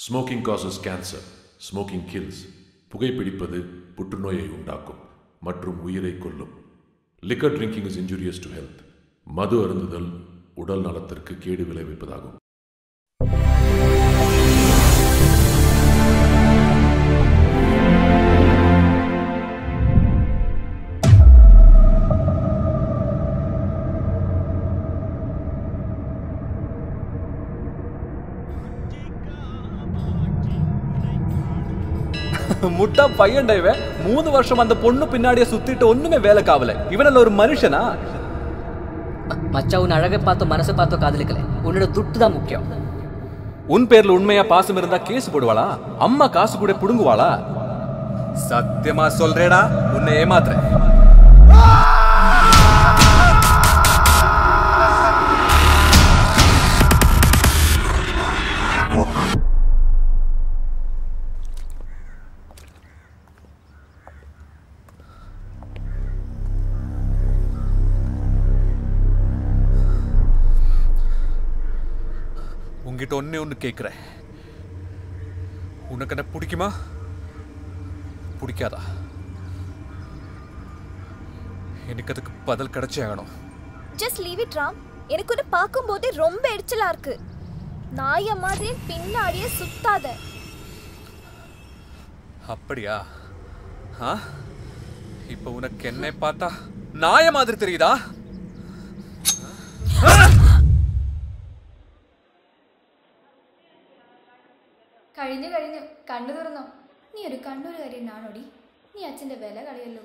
Smoking causes cancer smoking kills புகைப்பிடிப்பது புற்றுநோயை உண்டாக்கும் மற்றும் உயிரை கொல்லும் liquor drinking is injurious to health மது அருந்துதல் உடல் நலத்திற்கு கேடு விளைவிப்பதாகும் முட்டா பையன்டா இவன் மூணு வருஷம் அந்த பொண்ணு பின்னாடியே சுத்திட்டு ஒண்ணுமே வேலை காவல இவனல்ல ஒரு மனுஷனா மச்சான் உன் அழகை பார்த்தோ மனசை பார்த்தோ காதலிக்கல உன்னோட துட்டு தான் முக்கியம் உன் பேர்ல உண்மையா பாசம் இருந்தா கேஸ் போடுவாளா அம்மா காசு கூட புடுங்குவாளா சத்தியமா சொல்றேடா உன்னை ஏமாத்துறேன் உங்ககிட்ட ஒன்னே ஒன்று கேட்குறேன் உனக்கு என்ன பிடிக்குமா பிடிக்காதா எனக்கு அதுக்கு பதில் கிடைச்சே ஆகணும் ஜஸ்ட் லீவ் இட் ராம் எனக்கு ஒன்று பார்க்கும்போதே ரொம்ப எரிச்சலா இருக்கு நாய மாதிரி பின்னாடியே சுத்தாத அப்படியா ஆ இப்போ உனக்கு என்னை பார்த்தா நாய மாதிரி தெரியுதா കഴിഞ്ഞു കഴിഞ്ഞു കണ്ണു തുറന്നോ നീ ഒരു കണ്ണൂരുകാരിയാണോടി നീ അച്ഛന്റെ വില കളയല്ലോ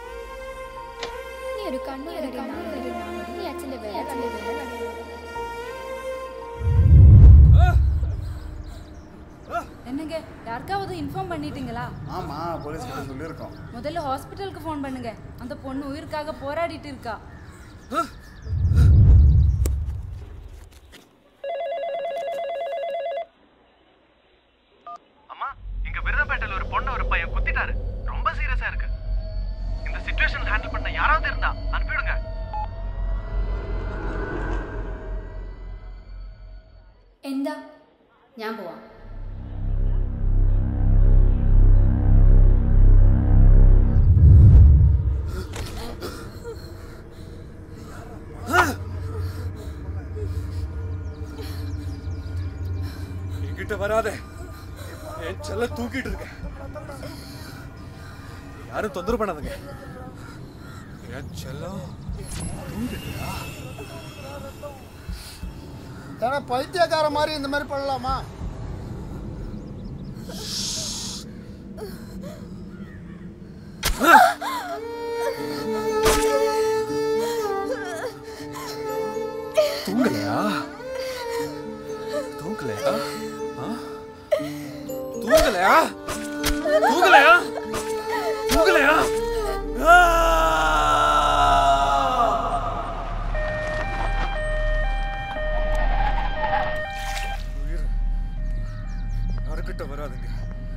നീ ഒരു കണ്ണൂരുകാരിയാണോടി നീ അച്ഛന്റെ വില അച്ഛന്റെ വില കളയല്ലോ என்னங்க யாருக்காவது இன்ஃபார்ம் பண்ணிட்டீங்களா ஆமா போலீஸ் கிட்ட சொல்லியிருக்கோம் முதல்ல ஹாஸ்பிட்டலுக்கு ஃபோன் பண்ணுங்க அந்த பொண்ணு உயிருக்காக போராடிட்டு இருக்கா அம்மா இங்க விருதப்பேட்டையில ஒரு பொண்ணு ஒரு பையன் குத்திட்டாரு ரொம்ப சீரியஸா இருக்கு இந்த சிச்சுவேஷன் ஹேண்டில் பண்ண யாராவது இருந்தா அனுப்பிவிடுங்க എന്താ ഞാൻ പോവാം என்கிட்ட வராத என் செல்ல தூக்கிட்டு இருக்க யாரும் தொந்தரவு பண்ணாதுங்க என் செல்லம் தூங்கிட்டியா? ஏன்னா பைத்தியக்கார மாதிரி இந்த மாதிரி பண்ணலாமா தூங்கலையா தூங்கலையா ஆ? தூங்கலையா தூங்கலையா தூங்கலையா ஆ! உயிர் யாருக்கிட்ட வராதுங்க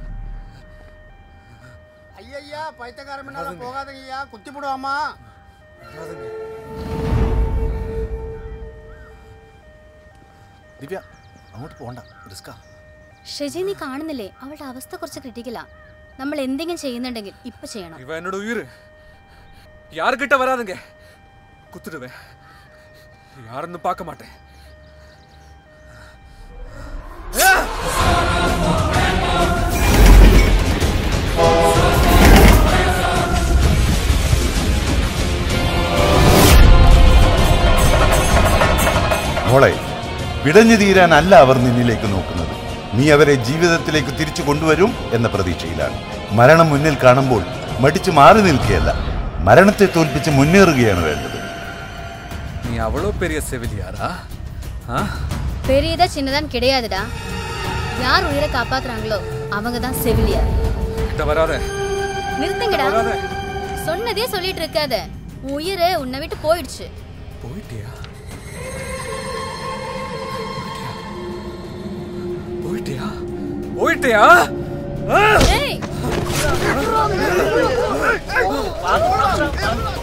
ஐயா பைத்தியக்கார முன்னால போகாதீங்கய்யா குத்தி போடுவாமா வராதுங்க ദിവ്യ അങ്ങോട്ട് പോണ്ട റിസ്കാ ഷെജി നീ കാണുന്നില്ലേ അവളുടെ അവസ്ഥ കുറച്ച് ക്രിട്ടിക്കലാ നമ്മൾ എന്തെങ്കിലും ചെയ്യുന്നുണ്ടെങ്കിൽ ഇപ്പൊ ചെയ്യണം இவன் என்னோட உயிர் யாருக்கிட்ட வராதுங்க குத்துடுவேன் யாருன்னு பார்க்க மாட்டேன் മോളെ പിടഞ്ഞു തീരാനല്ല അവർ നിന്നിലേക്ക് നോക്കുന്നത് നീ അവരെ ജീവിതത്തിലേക്ക് തിരിച്ചു കൊണ്ടുവരും എന്ന പ്രതീക്ഷയിലാണ് മരണം മുന്നിൽ കാണുമ്പോൾ മടിച്ചു മാറി നിൽക്കുകയല്ല മരണത്തെ തോൽപ്പിച്ച് മുന്നേറുകയാണ് വേണ്ടത് நீ அவ்வளோ பெரிய செவிலியாரா ஆ பெரியதா சின்னதான் கிடையாதுடா யார் உயிரை காப்பாத்துறாங்களோ அவங்க தான் செவிலியார் கிட்ட வராத நிறுத்துங்கடா வராத சொன்னதே சொல்லிட்டு இருக்காத உன் உயிர் உன்னை விட்டு போயிடுச்சு போயிட்டியா போயிட்டியா போயிட்டியா ஆ! ஏய் வாங்க,